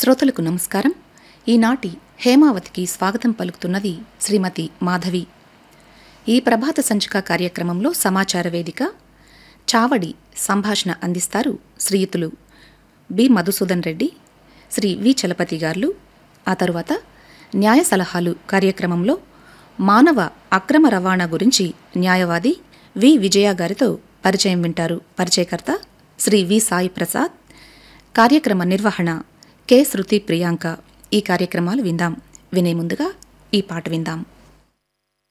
శ్రోతలకు నమస్కారం ఈనాటి హేమావతికి స్వాగతం పలుకుతున్నది శ్రీమతి మాధవి ఈ ప్రభాత సంచిక కార్యక్రమంలో సమాచార వేదిక చావడి సంభాషణ అందిస్తారు శ్రీయుతులు బి మధుసూదన్ రెడ్డి శ్రీ వి చలపతి గారు ఆ తరువాత న్యాయ సలహాలు కార్యక్రమంలో మానవ అక్రమ రవాణా గురించి న్యాయవాది వి విజయ గారితో పరిచయం వింటారు పరిచయకర్త శ్రీ వి సాయి ప్రసాద్ కార్యక్రమ నిర్వహణ కె శృతి ప్రియాంక ఈ కార్యక్రమాలు విందాం వినే ముందుగా ఈ పాట విందాం